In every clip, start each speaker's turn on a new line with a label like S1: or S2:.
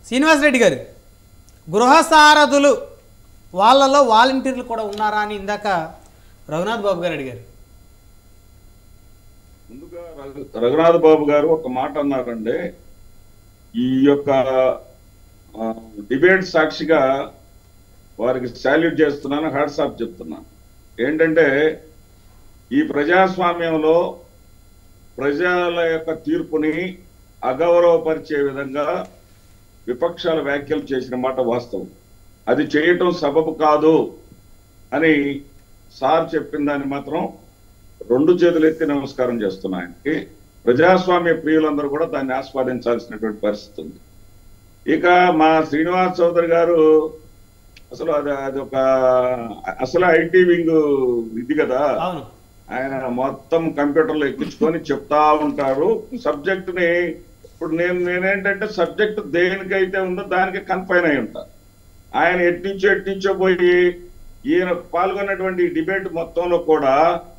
S1: శ్రీనివాసరెడ్డి గారు గృహ సారథులు వాళ్ళలో వాలంటీర్లు కూడా ఉన్నారా అని ఇందాక రఘునాథ్ బాబు గారు అడిగారు
S2: ముందుగా రఘు- రఘునాథ్ బాబు గారు ఒక మాట అన్నారండి ఈ యొక్క ఆ, డిబేట్ సాక్షిగా వారికి సాల్యూట్ చేస్తున్నాను హ్యాట్స్ ఆఫ్ చెప్తున్నాను ఏంటంటే ఈ ప్రజాస్వామ్యంలో ప్రజల యొక్క తీర్పుని అగౌరవపరిచే విధంగా విపక్షాల వ్యాఖ్యలు చేసిన మాట వాస్తవం అది చేయటం సబబు కాదు అని సార్ చెప్పిన దాన్ని మాత్రం రెండు చేతులు ఎత్తి నమస్కారం చేస్తున్నా ఆయనకి ప్రజాస్వామ్య ప్రియులందరూ కూడా దాన్ని ఆస్వాదించాల్సినటువంటి పరిస్థితి ఉంది ఇక మా శ్రీనివాస్ చౌదరి గారు అసలు అది అది ఒక అసలు ఐటీ వింగ్ ఇది కదా
S1: అవును
S2: ఆయన మొత్తం కంప్యూటర్లో ఎక్కించుకొని చెప్తా ఉంటారు సబ్జెక్ట్ ని ఇప్పుడు నేను నేనేంటంటే సబ్జెక్ట్ దేనికైతే ఉందో దానికి కన్ఫైన్ అయి ఉంటా ఆయన ఎట్టించో ఎట్టించో పోయి ఈయన పాల్గొన్నటువంటి డిబేట్ మొత్తంలో కూడా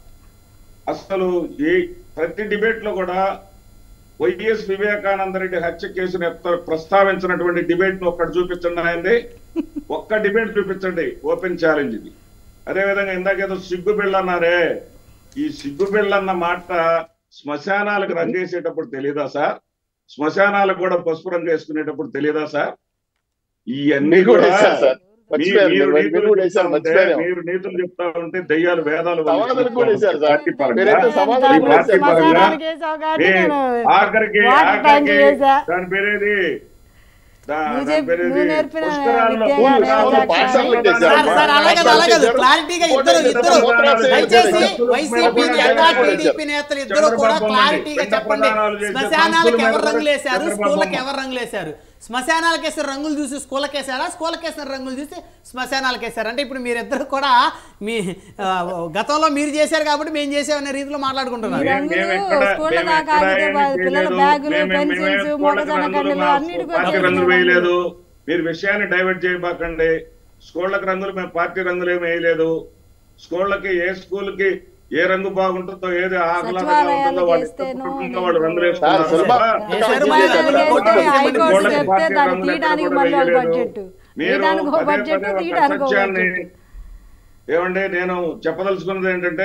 S2: అసలు ఏ ప్రతి డిబేట్ లో కూడా వైఎస్ వివేకానంద రెడ్డి హత్య కేసును ఎత్త- ప్రస్తావించినటువంటి డిబేట్ ను ఒక్కటి చూపించండి ఆయనది ఒక్క డిబేట్ చూపించండి ఓపెన్ ఛాలెంజ్ ఇది అదే విధంగా ఇందాకేదో సిగ్గు బిళ్ళ అన్నారే ఈ సిగ్గు బిళ్ళ అన్న మాట శ్మశానాలకు రంగేసేటప్పుడు తెలియదా సార్ శ్మశానాలకు కూడా పసుపు రంగు వేసుకునేటప్పుడు తెలియదా సార్ ఇవన్నీ
S3: మీకు కూడా
S2: కూడా
S3: వేశారు సార్
S2: మీ-
S3: మర్చిపోయారు
S2: మీరు
S3: మీరు. మీరు
S2: నీతులు
S3: కూడా వేశారు
S2: చెప్తా ఉంటే,
S3: మర్చిపోయారు
S2: మీరు నీతులు చెప్తా ఉంటే దయ్యాలు వేదాలు
S3: సమాధానం కూడా వేశారు సార్.
S2: పార్టీ పరంగా.
S3: మీరైతే సమాధానం
S2: ఈ
S3: కూడా
S2: పార్టీ
S3: వేశారు.
S2: పరంగా
S4: శ్మశానానికి వేసావు కాబట్టి
S2: ఏ,
S4: నేను
S2: ఆఖరికి
S4: వాటర్ ట్యాంక్
S2: ఆఖరికి
S4: చేశా.
S2: దాని పేరేది దా-
S4: నువ్వు
S2: దాని
S4: చెప్-
S2: పేరేది
S4: నువ్వు నేర్పిన
S2: పుష్కరాల్లో-
S4: విద్య
S3: స్కూల్-
S4: గానే
S3: స్కూల్
S4: రాజా
S3: పాఠశాలకు
S4: గారు.
S3: చేశారు.
S1: సార్ సార్ అలాగే అలాగే కాదు. క్లారిటీగా ఇద్దరు ఇద్దరు దయచేసి వైసీపీ నేత టీడీపీ నేతలు ఇద్దరు కూడా క్లారిటీగా చెప్పండి శ్మశానాలకు ఎవరు రంగులు వేశారు స్కూళ్ళకి ఎవరు రంగులు వేశారు శ్మశానాలకు వేసిన రంగులు చూసి స్కూళ్ళకి వేసారా స్కూళ్ళకి వేసిన రంగులు చూసి శ్మశానాలకు వేశారు అంటే ఇప్పుడు మీరిద్దరు కూడా మీ ఆ, గతంలో మీరు చేశారు కాబట్టి మేము చేసామనే రీతిలో మాట్లాడుకుంటున్నారు
S4: ఈ రంగులు స్కూళ్ళ దాకా ఆగితే వా- పిల్లల బ్యాగులు, పెన్సిల్స్, మొక్కజొన్న కడ్డీలు అన్నిటికీ
S2: పార్టీ
S4: వచ్చేసి
S2: రంగులు
S4: రంగులు.
S2: వేయలేదు మీరు విషయాన్ని డైవర్ట్ చేయబాకండి స్కూళ్ళకి రంగులు మేము పార్టీ రంగులు ఏమి వేయలేదు స్కూళ్ళకి ఏ స్కూల్ కి ఏ రంగు బాగుంటుందో ఏది ఆహ్లాదంగా ఉంటుందో వాటి
S4: సచివాలయాలకు
S2: కుటుంబంగా వాళ్ళు రంగులు
S3: సార్,
S2: వేసుకున్నారు
S3: సులభ-
S2: తప్ప
S1: వేశారు,
S4: సచివాలయాలకు
S1: మహిళలు
S4: వేస్తే
S1: కోర్టుకు
S4: హైకోర్టు
S2: కోర్టుకు
S4: చెప్తే
S2: పార్టీ
S4: దాన్ని
S2: రంగులు
S4: తీయడానికి
S2: ఎక్కడ
S4: మళ్ళీ ఒక
S2: వేయలేదు.
S4: బడ్జెట్
S2: మీరు
S4: తీయడానికి ఒక
S2: పదే
S4: బడ్జెట్
S2: పదే ఒక
S4: తీయడానికి ఒక
S2: సత్యాన్ని
S4: బడ్జెట్
S2: ఏమండి నేను చెప్పదలుచుకున్నది ఏంటంటే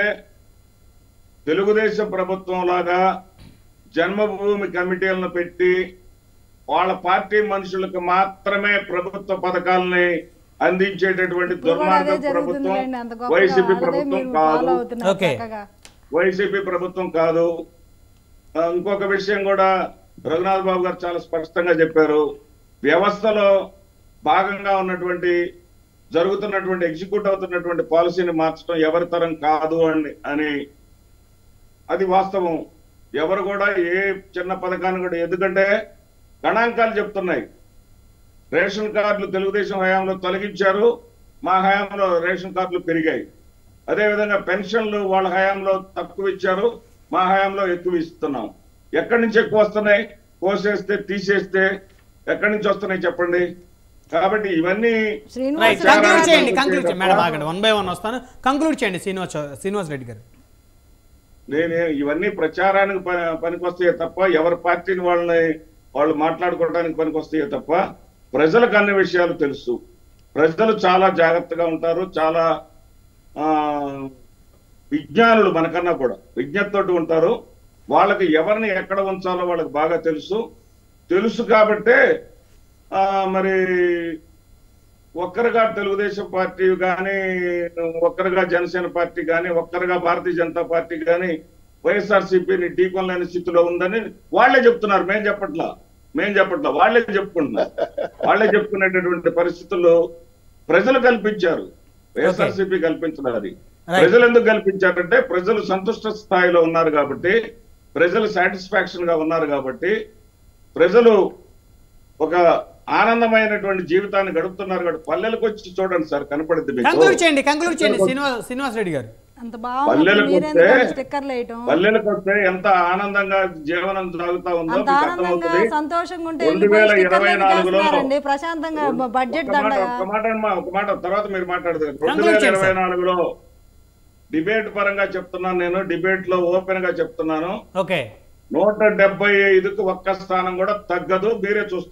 S2: తెలుగుదేశం ప్రభుత్వం లాగా జన్మభూమి కమిటీలను పెట్టి వాళ్ళ పార్టీ మనుషులకు మాత్రమే ప్రభుత్వ పథకాలని అందించేటటువంటి
S4: ఇప్పుడు కూడా అదే
S2: దుర్మార్గ ప్రభుత్వం
S4: జరుగుతుందిలేండి అంత గొప్పగా
S2: వైసీపీ
S4: అదే
S2: ప్రభుత్వం
S4: మీరు ఫాలో
S2: కాదు
S4: అవుతున్నారు
S1: ఓకే.
S4: చక్కగా
S2: వైసీపీ ప్రభుత్వం కాదు ఆ, ఇంకొక విషయం కూడా రఘునాథ్ బాబు గారు చాలా స్పష్టంగా చెప్పారు వ్యవస్థలో భాగంగా ఉన్నటువంటి జరుగుతున్నటువంటి ఎగ్జిక్యూట్ అవుతున్నటువంటి పాలసీని మార్చడం ఎవరి తరం కాదు అని అని అది వాస్తవం ఎవరు కూడా ఏ చిన్న పథకాన్ని కూడా ఎందుకంటే గణాంకాలు చెప్తున్నాయి రేషన్ కార్డులు తెలుగుదేశం హయాంలో తొలగించారు మా హయాంలో రేషన్ కార్డులు పెరిగాయి అదేవిధంగా పెన్షన్లు వాళ్ళ హయాంలో తక్కువ ఇచ్చారు మా హయాంలో ఎక్కువ ఇస్తున్నాం ఎక్కడి నుంచి ఎక్కువ వస్తున్నాయి కోసేస్తే తీసేస్తే ఎక్కడి నుంచి వస్తున్నాయి చెప్పండి కాబట్టి ఇవన్నీ
S1: రైట్
S4: శ్రీనివాస్
S1: కంక్లూడ్
S2: చాలా
S1: చేయండి
S2: చాలా
S1: కంక్లూడ్ చేయండి
S2: చాలా
S1: మేడం ఆగండి వన్ బై వన్ వస్తాను కంక్లూడ్ చేయండి శ్రీనివాస్ చౌ- శ్రీనివాస్ రెడ్డి గారు
S2: నేను ఇవన్నీ ప్రచారానికి ప- పనికొస్తాయే తప్ప ఎవరి పార్టీని వాళ్ళని వాళ్ళు మాట్లాడుకోవడానికి పనికొస్తాయే తప్ప ప్రజలకు అన్ని విషయాలు తెలుసు ప్రజలు చాలా జాగ్రత్తగా ఉంటారు చాలా ఆ విజ్ఞానులు మనకన్నా కూడా విజ్ఞతతోటి ఉంటారు వాళ్ళకి ఎవరిని ఎక్కడ ఉంచాలో వాళ్ళకి బాగా తెలుసు తెలుసు కాబట్టే ఆ, మరి ఒక్కరుగా తెలుగుదేశం పార్టీ కానీ ఒక్కరుగా జనసేన పార్టీ కానీ ఒక్కరుగా భారతీయ జనతా పార్టీ కానీ వైఎస్ఆర్సీపీని ఢీకొనలేని స్థితిలో ఉందని వాళ్ళే చెప్తున్నారు మేం చెప్పట్లా మేం చెప్పట్లా వాళ్ళే చెప్పుకుంటున్నారు వాళ్ళే చెప్పుకునేటటువంటి పరిస్థితుల్లో ప్రజలు కల్పించారు వైఎస్ఆర్సీపీ కల్పించలేదు అది
S1: Right.
S2: ప్రజలు ఎందుకు కల్పించారంటే ప్రజలు సంతుష్ట స్థాయిలో ఉన్నారు కాబట్టి ప్రజలు సాటిస్ఫాక్షన్ గా ఉన్నారు కాబట్టి ప్రజలు ఒక ఆనందమైనటువంటి జీవితాన్ని గడుపుతున్నారు కాబట్టి పల్లెలకు వచ్చి చూడండి సార్ కనపడుద్ది మీకు
S1: కంక్లూడ్ చేయండి కంక్లూడ్ చేయండి శ్రీనివాస్ శ్రీనివాస్ రెడ్డి గారు
S4: అంత బాగుంది
S2: పల్లెలకు
S4: మీరెందుకు
S2: వస్తే-
S4: స్టిక్కర్లు వేయటం
S2: పల్లెలకు వస్తే ఎంత ఆనందంగా జీవనం సాగుతా ఉందో
S4: అంత
S2: మీకు
S4: ఆనందంగా
S2: అర్థమవుతుంది
S4: సంతోషంగా ఉంటే
S2: రెండు
S4: వెళ్ళిపోయి
S2: వేల
S4: స్టిక్కర్లు
S2: ఇరవై
S4: ఎందుకు
S2: నాలుగులో
S4: వేస్తున్నారండి ప్రశాంతంగా బడ్జెట్
S2: ఒక మాట
S4: దండగా
S2: ఒక మాట అమ్మా, ఒక మాట తర్వాత మీరు మాట్లాడతారు రెండు
S1: Conclude
S2: వేల
S1: చేయండి
S2: ఇరవై
S1: సార్.
S2: నాలుగులో డిబేట్ పరంగా చెప్తున్నాను నేను డిబేట్ లో ఓపెన్ గా చెప్తున్నాను
S1: ఓకే
S2: నూట డెబ్బై ఐదుకు ఒక్క స్థానం కూడా తగ్గదు మీరే చూస్తారు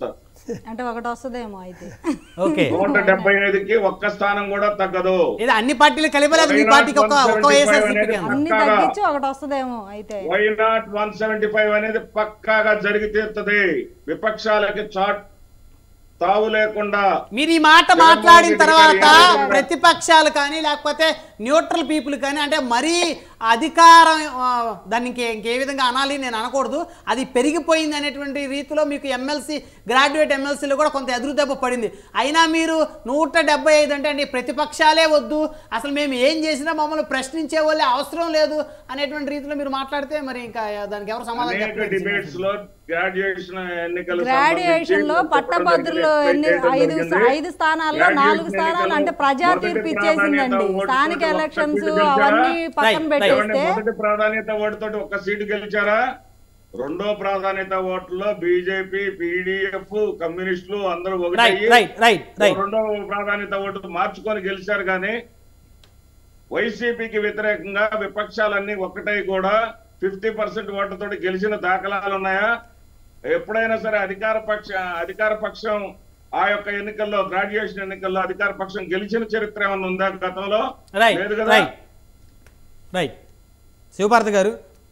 S4: అంటే ఒకటి వస్తుందేమో అయితే
S1: ఓకే
S2: నూట డెబ్బై ఐదుకి ఒక్క స్థానం కూడా తగ్గదు
S1: ఇది అన్ని పార్టీలు కలిపలేదు మీ పార్టీకి ఒక ఒక్క వైఎస్ఆర్సీపీకి అన్న.
S4: అన్ని
S2: పక్కాగా.
S4: తగ్గించి ఒకటి వస్తుందేమో అయితే
S2: why not one seventy five అనేది పక్కాగా జరిగి తీరుతుంది విపక్షాలకి చాట్ తావు లేకుండా
S1: మీరు ఈ మాట
S2: జగన్మోహన్
S1: మాట్లాడిన
S2: రెడ్డి
S1: తర్వాత
S2: గారు ఏమంటున్నారు?
S1: ప్రతిపక్షాలు కానీ లేకపోతే న్యూట్రల్ పీపుల్ కానీ అంటే మరీ అధికారం ఆ, దాన్ని ఇంకే ఇంకే విధంగా అనాలి నేను అనకూడదు అది పెరిగిపోయింది అనేటువంటి రీతిలో మీకు ఎమ్మెల్సీ గ్రాడ్యుయేట్ ఎమ్మెల్సీలో కూడా కొంత ఎదురు దెబ్బ పడింది అయినా మీరు నూట డెబ్బై ఐదు అంటే అండి ప్రతిపక్షాలే వద్దు అసలు మేము ఏం చేసినా మమ్మల్ని ప్రశ్నించే వాళ్ళే అవసరం లేదు అనేటువంటి రీతిలో మీరు మాట్లాడితే మరి ఇంకా దానికి ఎవరు సమాధానం
S2: అనేక
S1: చెప్పలేదు
S2: డిబేట్స్ లో గ్రాడ్యుయేషన్ ఎన్నికలు
S4: గ్రాడ్యుయేషన్ లో పట్టభద్రులు ఎన్ని ఐదు ఐదు స్థానాల్లో నాలుగు స్థానాలు అంటే ప్రజా తీర్పు ఇచ్చేసిందండి స్థానిక ఎలక్షన్స్ అవన్నీ పక్కన
S1: Right, right.
S4: పెట్టేస్తే
S2: మొదటి ప్రాధాన్యత ఓటుతోటి ఒక్క సీటు గెలిచారా రెండో ప్రాధాన్యత ఓట్లలో బీజేపీ పీడిఎఫ్ కమ్యూనిస్టులు అందరూ
S1: రైట్
S2: ఒకటి
S1: రైట్ రైట్ రైట్
S2: రెండో ప్రాధాన్యత ఓటు మార్చుకొని గెలిచారు కానీ వైసీపీకి వ్యతిరేకంగా విపక్షాలన్నీ ఒక్కటై కూడా ఫిఫ్టీ పర్సెంట్ ఓట్లతోటి గెలిచిన దాఖలాలు ఉన్నాయా ఎప్పుడైనా సరే అధికార పక్ష అధికార పక్షం ఆ యొక్క ఎన్నికల్లో గ్రాడ్యుయేషన్ ఎన్నికల్లో అధికార పక్షం గెలిచిన చరిత్ర ఏమన్నా ఉందా గతంలో
S1: రైట్
S2: లేదు కదా
S1: రైట్ రైట్ శివభారతి గారు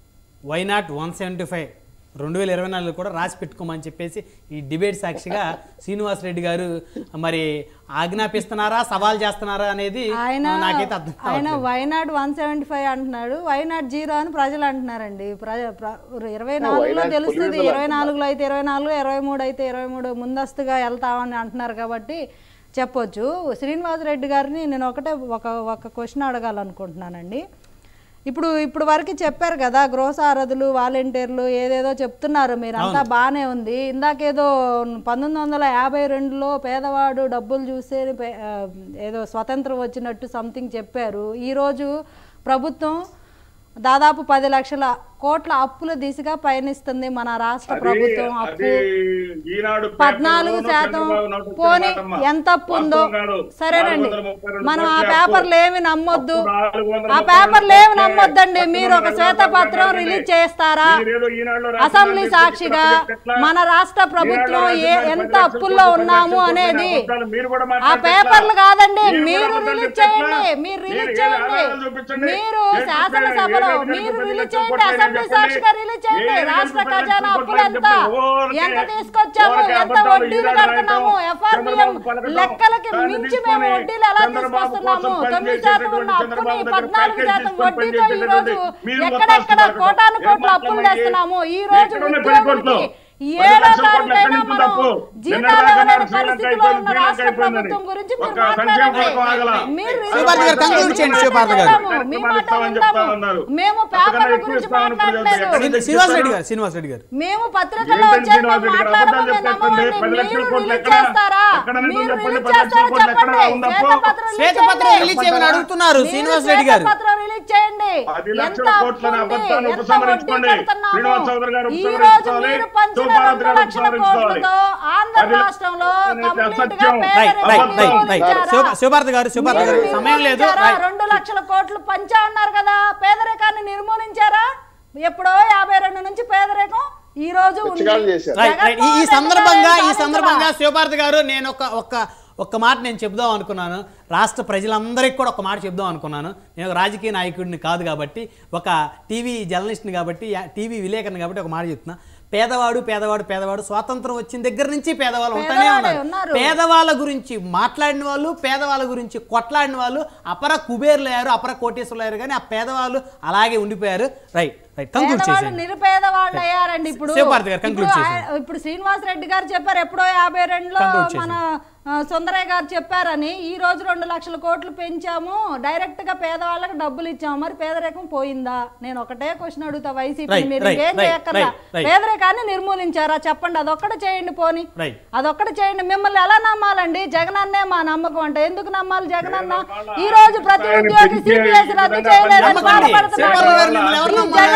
S1: why not one seventy five రెండు వేల ఇరవై నాలుగు కూడా రాసి పెట్టుకోమని చెప్పేసి ఈ డిబేట్ సాక్షిగా శ్రీనివాస్ రెడ్డి గారు మరి ఆజ్ఞాపిస్తున్నారా సవాల్ చేస్తున్నారా అనేది
S4: ఆయన
S1: నాకైతే అర్థం
S4: ఆయన
S1: కావట్లేదు.
S4: వైనాట్ వన్ సెవెంటీ ఫైవ్ అంటున్నాడు వైనాట్ జీరో అని ప్రజలు అంటున్నారండి ప్రజ ప్ర- ఇరవై నాలుగులో
S3: వైనాట్
S4: తెలుస్తుంది
S3: పులివెందులు
S4: ఇరవై నాలుగులో అయితే ఇరవై నాలుగు ఇరవై మూడు అయితే ఇరవై మూడు ముందస్తుగా వెళ్తామని అంటున్నారు కాబట్టి చెప్పొచ్చు శ్రీనివాస్ రెడ్డి గారిని నేను ఒకటే ఒక ఒక క్వశ్చన్ అడగాలనుకుంటున్నానండి ఇప్పుడు ఇప్పుడు వరకు చెప్పారు కదా గృహ సారథులు వాలంటీర్లు ఏదేదో చెప్తున్నారు మీరంతా బాగానే ఉంది ఇందాకేదో పంతొమ్మిది వందల యాభై రెండులో పేదవాడు డబ్బులు చూసే పే- ఆ, ఏదో స్వతంత్రం వచ్చినట్టు సంథింగ్ చెప్పారు ఈరోజు ప్రభుత్వం దాదాపు పది లక్షల కోట్ల అప్పుల దిశగా పయనిస్తుంది మన రాష్ట్ర
S2: అది-
S4: ప్రభుత్వం అప్పు
S2: అది ఈనాడు
S4: పద్నాలుగు
S2: పేపర్లోనూ
S4: శాతం
S2: చంద్రబాబు నాయుడు ఇచ్చిన
S4: పోనీ
S2: మాటమ్మా.
S4: ఎంత అప్పు ఉందో
S2: వాస్తవం కాదు.
S4: సరేనండి
S2: 432
S4: మనం ఆ
S2: కోట్ల అప్పు.
S4: పేపర్లు ఏమి నమ్మొద్దు
S2: అప్పు 432
S4: ఆ పేపర్లు ఏమి
S2: కోట్లే.
S4: నమ్మొద్దండి మీరు ఒక
S2: పట్టుకున్న
S4: శ్వేతపత్రం
S2: వాళ్ళు
S4: రిలీజ్
S2: మాట్లాడండి.
S4: చేస్తారా
S2: మీరేదో ఈనాడులో రాసిన
S4: అసెంబ్లీ
S2: దాన్ని
S4: సాక్షిగా
S2: చెప్తే ఎట్లా?
S4: మన రాష్ట్ర ప్రభుత్వం
S2: ఈనాడులో
S4: ఏ
S2: రాసిన
S4: ఎంత
S2: పది
S4: అప్పుల్లో
S2: లక్షల
S4: ఉన్నాము
S2: కోట్ల
S4: అనేది
S2: అబద్ధాలు మీరు కూడా
S4: ఆ
S2: మాట్లాడితే
S4: పేపర్లు
S2: ఎట్లా?
S4: కాదండి
S2: మీరు
S4: మీరు
S2: కూడా
S4: రిలీజ్
S2: మాట్లాడితే
S4: చేయండి
S2: ఎట్లా?
S4: మీరు
S2: మీరు
S4: రిలీజ్
S2: ఏ
S4: చేయండి
S2: ఆధారాలు చూపించండి.
S4: మీరు
S2: ఏ
S4: శాసనసభలో
S2: చెప్పండి.
S4: మీరు
S2: ఏ
S4: రిలీజ్
S2: చెప్పండి.
S4: చేయండి అసెంబ్లీ
S2: చెప్పండి.
S4: సాక్షిగా రిలీజ్ చేయండి
S2: ఏ
S4: రాష్ట్ర
S2: చెప్పండి.
S4: ఖజానా
S2: చెప్పండి.
S4: అప్పులు ఎంత
S2: ఊరికే
S4: ఎంత తీసుకొచ్చాము
S2: ఊరికే
S4: ఎంత
S2: అబద్ధాలు
S4: వడ్డీలు
S2: ఈనాడు
S4: కడుతున్నాము
S2: రాయటం.
S4: ఎఫ్ఆర్బిఎం
S2: చంద్రబాబు పలకటం.
S4: లెక్కలకి
S2: దాన్ని
S4: మించి మేము
S2: తీసుకొని
S4: వడ్డీలు ఎలా
S2: చంద్రబాబు
S4: తీసుకొస్తున్నాము
S2: కోసం
S4: తొమ్మిది
S2: పనిచేసేటువంటి
S4: శాతం ఉన్న అప్పుని
S2: చంద్రబాబు దగ్గర
S4: పద్నాలుగు
S2: ప్యాకేజ్
S4: శాతం
S2: తీసుకొని
S4: వడ్డీతో ఈ రోజు
S2: పనిచేసేటువంటి మీరు
S4: ఎక్కడెక్కడ
S2: మొత్తం
S4: కోటాను
S2: ఏం
S4: కోట్ల అప్పులు
S2: మాట్లాడమండి?
S4: తెస్తున్నాము ఈ రోజు
S2: ఎక్కడ ఉన్నాయి పది కోట్లు?
S4: ఉద్యోగులకి
S2: పది
S4: ఏడో
S2: లక్షల కోట్లు
S4: తారీఖైనా
S2: ఎక్కడి నుంచి
S4: మనం
S2: తప్పు?
S4: జీతాలు
S2: నిన్నటిదాకా
S4: ఇవ్వలేని
S2: నాకు శ్రీలంక
S4: పరిస్థితిలో ఉన్న
S2: అయిపోయింది,
S4: రాష్ట్ర
S2: శ్రీలంక
S4: ప్రభుత్వం
S2: అయిపోయింది.
S4: గురించి మీరు
S2: ఒక్క సంక్షేమ
S4: మాట్లాడండి
S2: పథకం ఆగలా.
S4: మీరు
S1: శ్రీపాద గారు, conclude చేయండి, శ్రీపాద గారు.
S4: మీ
S2: మనం
S4: మాట
S2: ఇస్తామని
S4: వింటాము.
S2: చెప్తా ఉన్నారు.
S4: మేము
S2: అంతకన్నా
S4: పేపర్ల
S2: ఎక్కువ
S4: గురించి
S2: ఇస్తామని ఇప్పుడు
S4: మాట్లాడలేదు
S2: ఎక్కడ
S1: శ్రీ- శ్రీనివాస్ రెడ్డి గారు శ్రీనివాస్ రెడ్డి గారు
S4: మేము పత్రికల్లో
S2: ఏంటండి
S4: వచ్చేది
S2: శ్రీనివాస్
S4: మేము
S2: రెడ్డి గారు?
S4: మాట్లాడము
S2: అబద్ధాలు
S4: మేము
S2: చెప్పండి.
S4: నమ్మమండి.
S2: పది లక్షల
S4: మీరు
S2: కోట్లు
S4: రిలీజ్
S2: ఎక్కడ?
S4: చేస్తారా
S2: ఎక్కడ నుంచి
S4: మీరు
S2: చెప్పండి,
S4: రిలీజ్
S2: పది లక్షల
S4: చేస్తారా
S2: కోట్లు ఎక్కడ
S4: చెప్పండి
S2: ఉందప్పో?
S4: శ్వేతపత్రం రిలీజ్
S1: శ్వేతపత్రం
S4: చేయండి.
S1: రిలీజ్ చేయమని అడుగుతున్నారు
S4: మీరు
S1: శ్రీనివాస్ రెడ్డి గారు
S4: శ్వేతపత్రం రిలీజ్ చేయండి
S2: పది
S4: ఎంత
S2: లక్షల
S4: అప్పు
S2: కోట్లని
S4: ఉంది?
S2: అబద్ధాన్ని
S4: ఎంత
S2: ఉపసంహరించుకోండి.
S4: వడ్డీ కడుతున్నాము?
S2: శ్రీనివాస్ చౌదరి గారు
S4: ఈ రోజు
S2: ఉపసంహరించుకోవాలి.
S4: మీరు పంచిన
S2: శివభారతి
S4: రెండు
S2: గారు
S4: లక్షల
S2: ఉపసంహరించుకోవాలి.
S4: కోట్లతో ఆంధ్ర
S2: పది లక్ష-
S4: రాష్ట్రంలో
S2: అనేది
S4: కంప్లీట్ గా
S2: అసత్యం.
S1: రైట్ రైట్ రైట్ రైట్
S4: పేదరికం
S1: శివ- శివభారతి గారు శివభారతి గారు
S4: మీరు
S1: సమయం లేదు
S4: నిర్మూలించారా?
S1: రైట్.
S4: రెండు లక్షల కోట్లు పంచా ఉన్నారు కదా పేదరికాన్ని నిర్మూలించారా ఎప్పుడో యాభై రెండు నుంచి పేదరికం ఈ రోజు ఉంది.
S3: పిచ్చగాళ్ళు చేశారు.
S1: రైట్ రైట్ ఈ- ఈ
S4: జగన్మోహన్ రెడ్డి
S1: సందర్భంగా
S4: గారు
S1: ఈ సందర్భంగా
S4: సాధించరా?
S1: శివభారతి గారు నేను ఒక ఒక్క ఒక్క మాట నేను చెప్దాం అనుకున్నాను రాష్ట్ర ప్రజలందరికీ కూడా ఒక మాట చెప్దాం అనుకున్నాను నేను ఒక రాజకీయ నాయకుడిని కాదు కాబట్టి ఒక టీవీ జర్నలిస్ట్ని కాబట్టి యా- టీవీ విలేకరిని కాబట్టి ఒక మాట చెప్తున్నా పేదవాడు పేదవాడు పేదవాడు స్వాతంత్రం వచ్చిన దగ్గర నుంచి పేదవాళ్ళు ఉంటూనే
S4: పేదవాడే
S1: ఉన్నారు
S4: ఉన్నారు.
S1: పేదవాళ్ళ గురించి మాట్లాడిన వాళ్ళు పేదవాళ్ళ గురించి కొట్లాడిన వాళ్ళు అపర కుబేర్లు అయ్యారు అపర కోటేశ్వరులు అయ్యారు కానీ ఆ పేదవాళ్ళు అలాగే ఉండిపోయారు రైట్ రైట్ కంక్లూడ్
S4: పేదవాళ్ళు
S1: చేసేయండి
S4: నిరుపేద వాళ్ళు అయ్యారండి ఇప్పుడు
S1: శివభారతి గారు, conclude
S4: ఇప్పుడు
S1: చేసేయండి.
S4: ఆయన- ఇప్పుడు శ్రీనివాస్ రెడ్డి గారు చెప్పారు ఎప్పుడో యాభై రెండులో
S1: Conclude
S4: మన ఆ, సుందరయ్య గారు చెప్పారని ఈ రోజు రెండు లక్షల కోట్లు పెంచాము డైరెక్ట్ గా పేదవాళ్ళకి డబ్బులు ఇచ్చాము మరి పేదరికం పోయిందా నేను ఒకటే క్వశ్చన్ అడుగుతా వైసీపీ
S1: Right,
S4: మీరు
S1: right,
S4: ఏం
S1: right,
S4: చేయక్కర్లా
S1: right, right.
S4: పేదరికాన్ని నిర్మూలించారా చెప్పండి అదొక్కటి చేయండి పోని
S1: Right.
S4: అదొక్కటి చేయండి మిమ్మల్ని ఎలా నమ్మాలండి జగనన్నే మా నమ్మకం అంటే ఎందుకు నమ్మాలి జగనన్న ఈ రోజు ప్రతి
S2: ఆయన
S4: ఉద్యోగి
S2: పెంచే
S4: సిపిఎస్ రద్దు
S2: విధంగా
S4: చేయలేదని
S1: నమ్మకండి.
S4: బాధపడుతున్నారు
S1: శివభారతి గారు మిమ్మల్ని ఎవరు
S4: ఈ
S1: నమ్మాలి?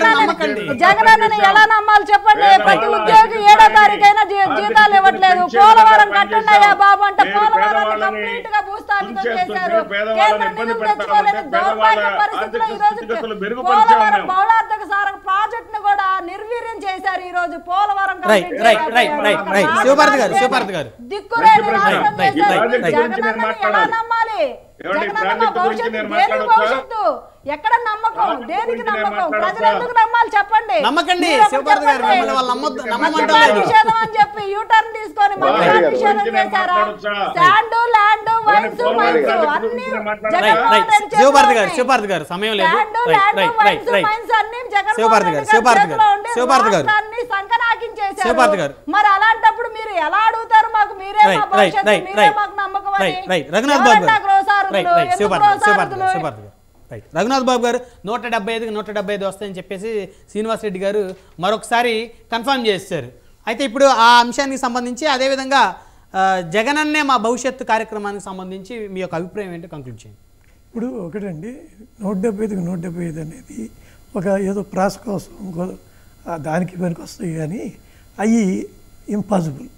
S4: జగనన్న
S1: నమ్మకండి.
S4: జగనన్నని ఎలా నమ్మాలి చెప్పండి
S2: పేదవాళ్ళ
S4: ప్రతి ఉద్యోగి ఏడో
S2: ఆర్థిక
S4: తారీఖైనా జీ-
S2: ఆర్థిక
S4: జీతాలు ఇవ్వట్లేదు
S2: సంక్షేమ
S4: పోలవరం
S2: పథకాలు
S4: కట్టండి అయ్యా బాబు అంటే
S2: మీరు
S4: పోలవరాన్ని
S2: పేదవాళ్ళని
S4: కంప్లీట్ గా భూస్థాపితం
S2: తుంచేస్తుంటే
S4: చేశారు
S2: పేదవాళ్ళని
S4: కేంద్రం
S2: ఇబ్బంది
S4: నిధులు
S2: పెడతా
S4: తెచ్చుకోలేని
S2: ఉంటే
S4: దౌర్భాగ్య
S2: పేదవాళ్ళ
S4: పరిస్థితిలో
S2: ఆర్థిక
S4: ఈ రోజు
S2: స్థితిగతులు మెరుగుపరిచాం
S4: పోలవరం
S2: మేము.
S4: బహుళార్థక సారక ప్రాజెక్ట్ ను కూడా నిర్వీర్యం చేశారు ఈ రోజు పోలవరం
S1: రైట్,
S4: complete
S1: రైట్,
S4: చేయకపోయారు.
S1: రైట్, రైట్,
S4: ఒక
S1: రైట్.
S4: రాష్ట్రం
S1: శివభారతి గారు,
S4: లేని
S1: శివభారతి గారు.
S4: దిక్కులేని
S2: మంచి
S4: రాష్ట్రం
S2: ప్రశ్న.
S1: రైట్,
S4: చేశారు.
S1: Right, right.
S2: గురించి నేను
S4: జగనన్నని ఎలా
S2: మాట్లాడాలి.
S4: నమ్మాలి
S2: ఏమండి,
S4: జగనన్న
S2: ప్రాజెక్టు గురించి
S4: భవిష్యత్తు
S2: నేను
S4: దేనికి
S2: మాట్లాడొచ్చా?
S4: భవిష్యత్తు ఎక్కడ నమ్మకం
S2: ప్రాజెక్టు
S4: దేనికి
S2: గురించి నేను
S4: నమ్మకం ప్రజలు
S2: మాట్లాడొచ్చా?
S4: ఎందుకు నమ్మాలి చెప్పండి
S1: నమ్మకండి
S4: మీరు ఒకటి
S1: శివభారతి గారు
S4: చెప్పండి.
S1: మిమ్మల్ని వాళ్ళు నమ్మొద్దు
S2: నేను
S1: నమ్మమంటలేదు
S4: మద్యపాన నిషేధం అని చెప్పి యూటర్న్ తీసుకొని మద్యపాన
S2: గారు,
S4: నిషేధం
S2: గురించి నేను
S4: చేశారా
S2: మాట్లాడొచ్చా?
S4: Sand land wines
S2: Polavaram
S4: mines
S2: project
S4: అన్ని
S2: గురించి నేను మాట్లాడొచ్చా?
S1: రైట్
S4: జగన్మోహన్
S1: రైట్
S4: రెడ్డి
S1: శివభారతి
S4: చేతిలో
S1: గారు
S4: ఉన్నాయి.
S1: శివభారతి గారు సమయం లేదు
S4: sand
S1: right
S4: land
S1: right right
S4: wines
S1: right
S4: mines అన్ని జగన్మోహన్
S1: శివభారతి
S4: రెడ్డి
S1: గారు,
S4: గారి
S1: శివభారతి
S4: చేతిలో
S1: గారు,
S4: ఉండి
S1: శివభారతి గారు.
S4: రాష్ట్రాన్ని సంకనాకించేశారు.
S1: శివభారతి గారు.
S4: మరి అలాంటప్పుడు మీరు ఎలా అడుగుతారు మాకు మీరే మా
S1: రైట్ రైట్
S4: భవిష్యత్తు
S1: రైట్
S4: మీరే
S1: రైట్
S4: మాకు నమ్మకం అని
S1: రైట్ రైట్ రఘునాథ్ బాబు
S4: ఎవరన్నా
S1: గారు
S4: గ్రోసారులు,
S1: రైట్ రైట్
S4: ఎందుకు
S1: శివభారతి శివభారతి
S4: గ్రోసారులు?
S1: గారు శివభారతి గారు రైట్ రఘునాథ్ బాబు గారు నూట డెబ్బై ఐదుకి నూట డెబ్బై ఐదు వస్తాయని చెప్పేసి శ్రీనివాస్ రెడ్డి గారు మరొకసారి కన్ఫర్మ్ చేశారు అయితే ఇప్పుడు ఆ అంశానికి సంబంధించి అదేవిధంగా ఆ, జగనన్నే మా భవిష్యత్తు కార్యక్రమానికి సంబంధించి మీ యొక్క అభిప్రాయం ఏంటో కంక్లూడ్ చేయండి
S3: ఇప్పుడు ఒకటండి నూట డెబ్బై ఐదుకి నూట డెబ్బై ఐదు అనేది ఒక ఏదో ప్రాస కోసం ఇంకో ఆ దానికి పనికి వస్తాయి కానీ అవి ఇంపాసిబుల్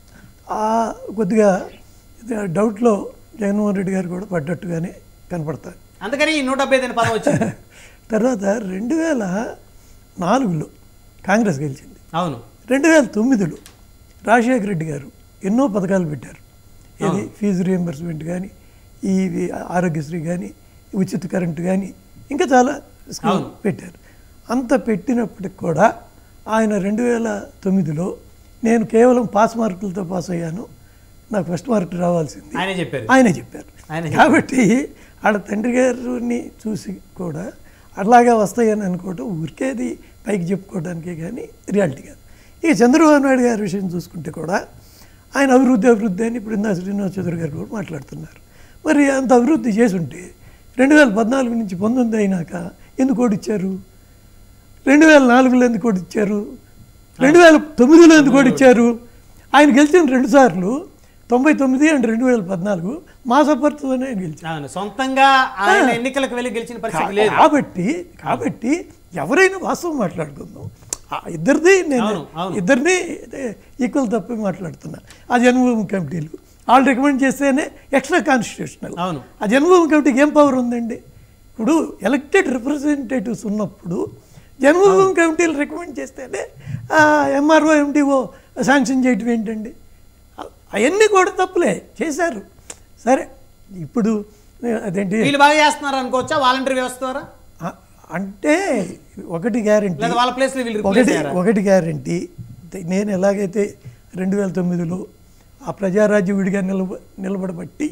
S3: ఆ కొద్దిగా ఇది డౌట్లో జగన్మోహన్ రెడ్డి గారు కూడా పడ్డట్టుగానే కనపడతారు
S1: అందుకని ఈ నూట డెబ్బై ఐదు పదం వచ్చింది
S3: తర్వాత రెండు వేల నాలుగులో కాంగ్రెస్ గెలిచింది
S1: అవును
S3: రెండు వేల తొమ్మిదిలో రాజశేఖర రెడ్డి గారు ఎన్నో పథకాలు పెట్టారు ఇది ఫీజు రియంబర్స్మెంట్ కానీ ఈ ఈ ఆరోగ్యశ్రీ కానీ ఉచిత కరెంటు కానీ ఇంకా చాలా స్కీమ్
S1: అవును.
S3: పెట్టారు అంత పెట్టినప్పటికి కూడా ఆయన రెండు వేల తొమ్మిదిలో నేను కేవలం పాస్ మార్కులతో పాస్ అయ్యాను నాకు ఫస్ట్ మార్క్ రావాల్సింది
S1: ఆయనే చెప్పారు
S3: ఆయనే చెప్పారు
S1: ఆయనే
S3: కాబట్టి ఆడ తండ్రి గారిని చూసి కూడా అట్లాగా వస్తాయని అనుకోవటం ఊరికేది పైకి చెప్పుకోవడానికే కానీ రియాలిటీ కాదు ఇక చంద్రబాబు నాయుడు గారి విషయం చూసుకుంటే కూడా ఆయన అభివృద్ధి అభివృద్ధి అని ఇప్పుడు ఇందా శ్రీనివాస్ చౌదరి గారు కూడా మాట్లాడుతున్నారు మరి అంత అభివృద్ధి చేసి ఉంటే రెండు వేల పద్నాలుగు నుంచి పంతొమ్మిది అయినాక ఎందుకు ఓడిచ్చారు రెండు వేల నాలుగులో ఎందుకు ఓడిచ్చారు రెండు వేల తొమ్మిదిలో ఎందుకు ఓడిచ్చారు ఆయన గెలిచిన రెండు సార్లు తొంభై తొమ్మిది అండ్ రెండు వేల పద్నాలుగు మా సపోర్ట్తోనే ఆయన గెలిచారు
S1: అవును సొంతంగా ఆయన ఎన్నికలకు వెళ్ళి గెలిచిన పరిస్థితి లేదు
S3: కాబట్టి కాబట్టి ఎవరైనా వాస్తవం మాట్లాడుకుందాం ఆ ఇద్దరిది నేను
S1: అవును, అవును.
S3: ఇద్దరిని ఈక్వల్ తప్పి మాట్లాడుతున్నా ఆ జన్మభూమి కమిటీలు వాళ్ళు రికమెండ్ చేస్తేనే ఎక్స్ట్రా కాన్స్టిట్యూషనల్
S1: అవును.
S3: ఆ జన్మభూమి కమిటీకి ఏం పవర్ ఉందండి ఇప్పుడు ఎలక్టెడ్ రిప్రజెంటేటివ్స్ ఉన్నప్పుడు జన్మభూమి కమిటీలు రికమెండ్ చేస్తేనే ఎంఆర్ఓ ఎండిఓ శాంక్షన్ చేయటం ఏంటండి అవన్నీ కూడా తప్పులే చేశారు సరే ఇప్పుడు అదేంటి
S1: వీళ్ళు బాగా చేస్తున్నారు అనుకోవచ్చా వాలంటీర్ వ్యవస్థ ద్వారా
S3: ఆ- అంటే ఒకటి గ్యారంటీ
S1: లేదా వాళ్ళ ప్లేస్ లో వీళ్ళు రిప్లేస్
S3: ఒకటి
S1: అయ్యారా
S3: ఒకటి గ్యారంటీ నేను ఎలాగైతే రెండు వేల తొమ్మిదిలో ఆ ప్రజారాజ్యం విడిగా నిలబ నిలబడబట్టి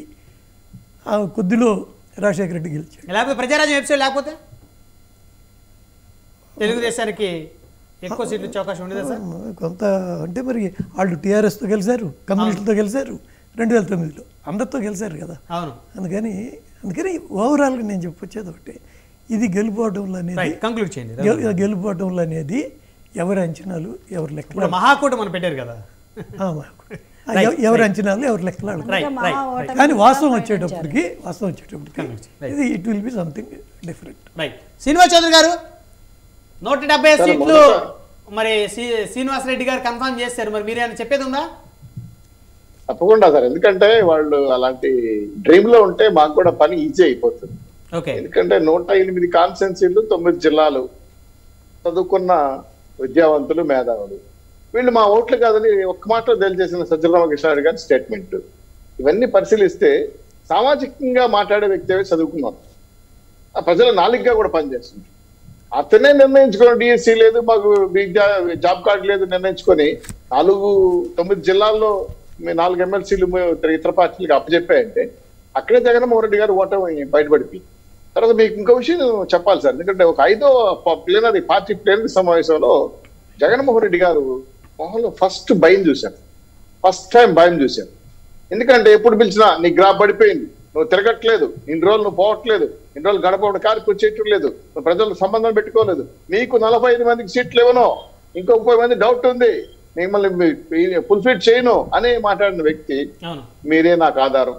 S3: ఆ కొద్దిలో రాజశేఖర రెడ్డి గెలిచాడు
S1: లేకపోతే ప్రజారాజ్యం ఎపిసోడ్ లేకపోతే తెలుగుదేశానికి ఎక్కువ సీట్లు వచ్చే అవకాశం ఉండేదా సార్
S3: కొంత అంటే మరి వాళ్ళు టీఆర్ఎస్తో గెలిచారు కమ్యూనిస్టులతో గెలిచారు రెండు వేల తొమ్మిదిలో అందరితో గెలిచారు కదా
S1: అవును
S3: అందుకని అందుకని ఓవరాల్గా నేను చెప్పొచ్చేది ఒకటి ఇది గెలుపోవడంలో అనేది
S1: రైట్ కంక్లూడ్ చేయండి
S3: గె- గెలుపోవడంలో అనేది ఎవరి అంచనాలు ఎవరి లెక్కలు
S1: ఇప్పుడు మహాకూట మనం పెట్టారు కదా
S3: ఆ, మాకు. ఆ, ఎవ- ఎవరి అంచనాలు ఎవరి లెక్కలు ఆడుకో.
S1: రైట్
S4: మహా
S1: రైట్
S4: ఓటమి
S3: కానీ వాస్తవం
S4: కూడా
S3: వచ్చేటప్పటికి వాస్తవం వచ్చేటప్పటికి
S1: Right.
S3: ఇది it will be something different
S1: right Srinivas Chowdary గారు నూట డెబ్బై
S2: సార్,
S1: సీట్లు
S2: మొదట-
S1: మరి శ్రీ- శ్రీనివాస్ రెడ్డి గారు కన్ఫర్మ్ చేశారు మరి మీరేమైనా చెప్పేది ఉందా
S5: తప్పకుండా సార్ ఎందుకంటే వాళ్ళు అలాంటి డ్రీమ్ లో ఉంటే మాకు కూడా పని ఈజీ అయిపోతుంది
S1: ఓకే
S5: ఎందుకంటే నూట ఎనిమిది కాన్స్టెన్సీలు తొమ్మిది జిల్లాలు చదువుకున్న విద్యావంతులు మేధావులు వీళ్ళు మా ఓట్లు కాదని ఒక్క మాటలో తెలియజేసిన సజ్జల రామకృష్ణారెడ్డి గారి స్టేట్మెంట్ ఇవన్నీ పరిశీలిస్తే సామాజికంగా మాట్లాడే వ్యక్తి చదువుకున్నాం ఆ ప్రజల నాలుగుగా కూడా పనిచేస్తుంది అతనే నిర్ణయించుకొని డిఎస్సి లేదు మాకు విద్యా జాబ్ కార్డు లేదు నిర్ణయించుకొని నాలుగు తొమ్మిది జిల్లాల్లో మీ నాలుగు ఎమ్మెల్సీలు ఇతర పార్టీలకు అప్పచెప్పాయంటే అక్కడే జగన్మోహన్ రెడ్డి గారు ఓటమి బయటపడిపోయి తర్వాత మీకు ఇంకో విషయం చెప్పాలి సార్ ఎందుకంటే ఒక ఐదో ప్లేనరీ పార్టీ ప్లేనరీ సమావేశంలో జగన్మోహన్ రెడ్డి గారు మొహంలో ఫస్ట్ భయం చూశాను ఫస్ట్ టైం భయం చూశాను ఎందుకంటే ఎప్పుడు పిలిచినా నీ గ్రాఫ్ పడిపోయింది నువ్వు తిరగట్లేదు ఇన్ని రోజులు నువ్వు పోవట్లేదు ఇన్ని రోజులు గడప కారికి వచ్చేయటం లేదు నువ్వు ప్రజలకు సంబంధం పెట్టుకోలేదు నీకు నలభై ఐదు మందికి సీట్లు ఇవ్వను ఇంకో ముప్పై మంది డౌట్ ఉంది మిమ్మల్ని ఫుల్ఫిల్ చేయను అని మాట్లాడిన వ్యక్తి
S1: అవును
S5: మీరే నాకు ఆధారం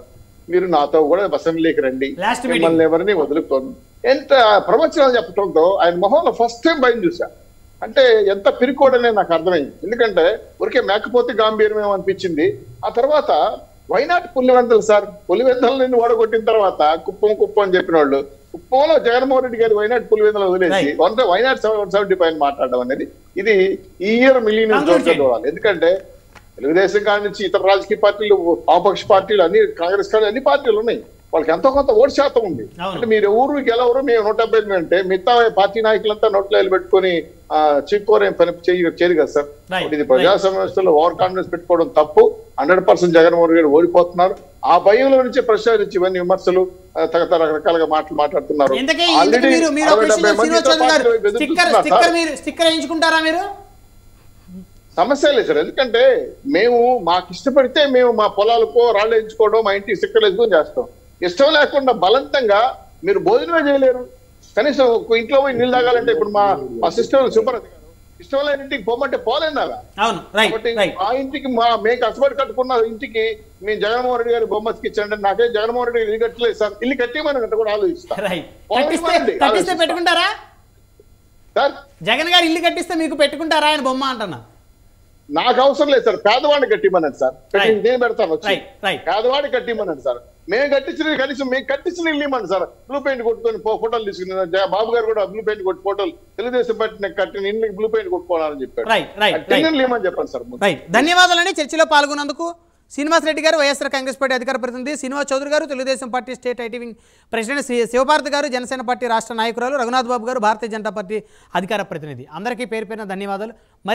S5: మీరు నాతో కూడా అసెంబ్లీకి రండి
S1: Last meeting.
S5: మిమ్మల్ని ఎవరిని వదులుకోను ఎంత ప్రవచనాలు చెప్పడంతో ఆయన మొహంలో ఫస్ట్ టైం భయం చూసా అంటే ఎంత పిరికోడనే నాకు అర్థమైంది ఎందుకంటే ఊరికే మేకపోతే గాంభీర్యం అనిపించింది ఆ తర్వాత వైనాట్ పులివెందలు సార్ పులివెందలు నిన్ను ఓడగొట్టిన తర్వాత కుప్పం కుప్పం అని చెప్పిన వాళ్ళు కుప్పంలో జగన్మోహన్ రెడ్డి గారి వైనాట్ పులివెందలు వదిలేసి
S1: Right.
S5: One why not seven seventy పైన మాట్లాడడం అనేది ఇది ఈ ఇయర్ మిలియన్
S1: Conclude చేయండి.
S5: చూడాలి ఎందుకంటే తెలుగుదేశం కాడి నుంచి ఇతర రాజకీయ పార్టీలు ఆపక్ష పార్టీలు అన్ని కాంగ్రెస్ కానీ అన్ని పార్టీలు ఉన్నాయి వాళ్ళకి ఎంతో కొంత ఓటు శాతం ఉంది
S1: అవును.
S5: అంటే మీరు ఊరు గెలవరు మేము నూట డెబ్బై ఎనిమిది అంటే మిగతా పార్టీ నాయకులంతా నోట్లో వేలు పెట్టుకొని ఆ, చిక్కోరే పని చేయ చేయరు కదా సార్
S1: Right.
S5: ఇది ప్రజాస్వామ్య వ్యవస్థలో ఓవర్ కాన్ఫిడెన్స్ పెట్టుకోవడం తప్పు హండ్రెడ్ పర్సెంట్ జగన్మోహన్ గారు ఓడిపోతున్నారు ఆ భయంలో నుంచి ప్రచారించి ఇవన్నీ విమర్శలు ఆ, తగత రకరకాలుగా మాటలు మాట్లాడుతున్నారు
S1: ఇంతకీ ఇంతకీ
S5: Already
S1: మీరు మీరు ఒక
S5: అరవై
S1: విషయం
S5: డెబ్బై మంది
S1: శ్రీనివాస్ చౌదరి గారు
S5: పార్టీలు ఎదురు
S1: స్టిక్కర్
S5: చూస్తున్నారు
S1: స్టిక్కర్
S5: సార్.
S1: మీరు స్టిక్కర్ వేయించుకుంటారా మీరు
S5: సమస్య లేదు సార్ ఎందుకంటే మేము మాకు ఇష్టపడితే మేము మా పొలాలకో రాళ్ళు ఎంచుకోవడం మా ఇంటికి సిక్కలు ఎంచుకొని చేస్తాం ఇష్టం లేకుండా బలవంతంగా మీరు భోజనమే చేయలేరు కనీసం ఒక ఇంట్లో పోయి నీళ్ళు తాగాలంటే ఇప్పుడు మా మా సిస్టర్ సుబ్రత్ గారు ఇష్టం లేని ఇంటికి పోమంటే పోలేనారా
S1: అవును రైట్
S5: కాబట్టి
S1: రైట్
S5: ఆ ఇంటికి మా మేము కష్టపడి కట్టుకున్న ఇంటికి మేము జగన్మోహన్ రెడ్డి గారి బొమ్మకి ఇచ్చండి నాకే జగన్మోహన్ రెడ్డి గారు ఇల్లు కట్టలేదు సార్ ఇల్లు కట్టేమని అంటే కూడా ఆలోచిస్తాం
S1: రైట్
S5: పోనీ
S1: కట్టిస్తే
S5: ఇవ్వండి,
S1: కట్టిస్తే
S5: ఆలోచిస్తా.
S1: పెట్టుకుంటారా
S5: సార్
S1: జగన్ గారు ఇల్లు కట్టిస్తే మీకు పెట్టుకుంటారా ఆయన బొమ్మ అంటున్నా
S5: నాకు అవసరం లేదు సార్ పేదవాడిని కట్టిమనండి సార్ పెట్టి
S1: Right.
S5: నేను పెడతాను వచ్చి
S1: రైట్ రైట్
S5: పేదవాడి కట్టిమనండి సార్ మేము కట్టించిన కనీసం మేము కట్టించిన ఇల్లు ఇవ్వండి సార్ బ్లూ పెయింట్ కొట్టుకొని ఫో- ఫోటోలు తీసుకుని జ- బాబు గారు కూడా బ్లూ పెయింట్ కొట్టి ఫోటోలు తెలుగుదేశం పట్టిన కట్టిన ఇల్లు బ్లూ పెయింట్ కొట్టుకోవాలని చెప్పాడు
S1: Right, right,
S5: కట్టిన
S1: right.
S5: ఇల్లు ఇవ్వమని చెప్పండి సార్ ముందు.
S1: రైట్ ధన్యవాదాలండి చర్చలో పాల్గొన్నందుకు శ్రీనివాస్ రెడ్డి గారు వైఎస్ఆర్ కాంగ్రెస్ పార్టీ అధికార ప్రతినిధి శ్రీనివాస్ చౌదరి గారు Telugu Desam party state IT wing president Shri Sivabharathi గారు జనసేన పార్టీ రాష్ట్ర నాయకురాలు రఘునాథ్ బాబు గారు భారతీయ జనతా పార్టీ అధికార ప్రతినిధి అందరికీ పేరు పేరున ధన్యవాదాలు మరి